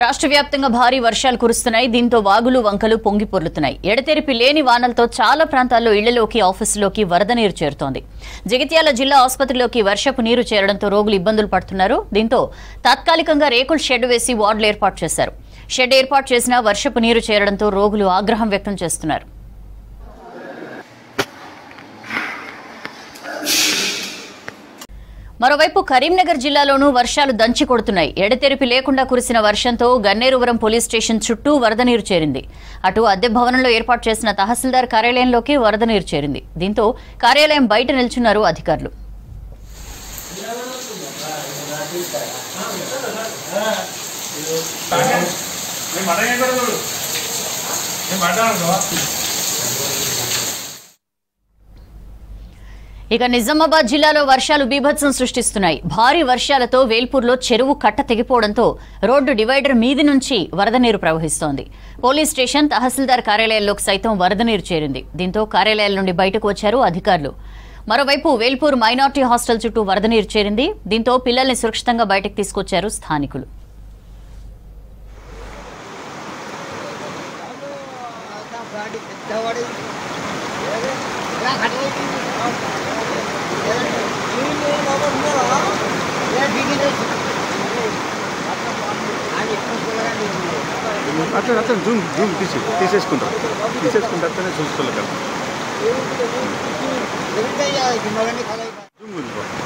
రాష్ట్ర వ్యాప్తంగా భారీ వర్షాలు కురుస్తున్నాయి దీంతో వాగులు వంకలు పొంగి పొర్లుతున్నాయి ఎడతెరిపి లేని వానలతో చాలా ప్రాంతాల్లో ఇళ్లలోకి ఆఫీసులోకి వరద నీరు చేరుతోంది జగిత్యాల జిల్లా ఆసుపత్రిలోకి వర్షపు నీరు చేరడంతో రోగులు ఇబ్బందులు పడుతున్నారు దీంతో తాత్కాలికంగా రేకుల షెడ్ వేసి వార్డులు ఏర్పాటు చేశారు షెడ్ ఏర్పాటు చేసినా వర్షపు నీరు చేరడంతో రోగులు ఆగ్రహం వ్యక్తం చేస్తున్నారు మరోవైపు కరీంనగర్ జిల్లాలోనూ వర్షాలు దంచి కొడుతున్నాయి ఎడతెరిపి లేకుండా కురిసిన వర్షంతో గన్నేరువరం పోలీస్ స్టేషన్ చుట్టూ వరద నీరు చేరింది అటు అద్దె భవనంలో ఏర్పాటు చేసిన తహసీల్దార్ కార్యాలయంలోకి వరద నీరు చేరింది దీంతో కార్యాలయం బయట నిల్చున్నారు అధికారులు నేను మటన్ ఎక్కడ చూడు నేను మటన్ అనుకో ఇక నిజామాబాద్ జిల్లాలో వర్షాలు బీభత్సం సృష్టిస్తున్నాయి భారీ వర్షాలతో వేల్పూర్లో చెరువు కట్ట తెగిపోవడంతో రోడ్డు డివైడర్ మీది నుంచి వరద నీరు ప్రవహిస్తోంది పోలీస్ స్టేషన్ తహసీల్దార్ కార్యాలయాల్లోకి సైతం వరద నీరు చేరింది దీంతో కార్యాలయాల నుండి బయటకు వచ్చారు అధికారులు మరోవైపు వేల్పూర్ మైనార్టీ హాస్టల్ చుట్టూ వరద నీరు చేరింది దీంతో పిల్లల్ని సురక్షితంగా బయటకు తీసుకొచ్చారు స్థానికులు गाड़ी दवाड़ी क्या खटवाई అట్లా అట్లా జూమ్ జూమ్ తీసి తీసేసుకుంటాం తీసేసుకుంటే అట్లనే చూసుకోలేక జూమ్ గురించి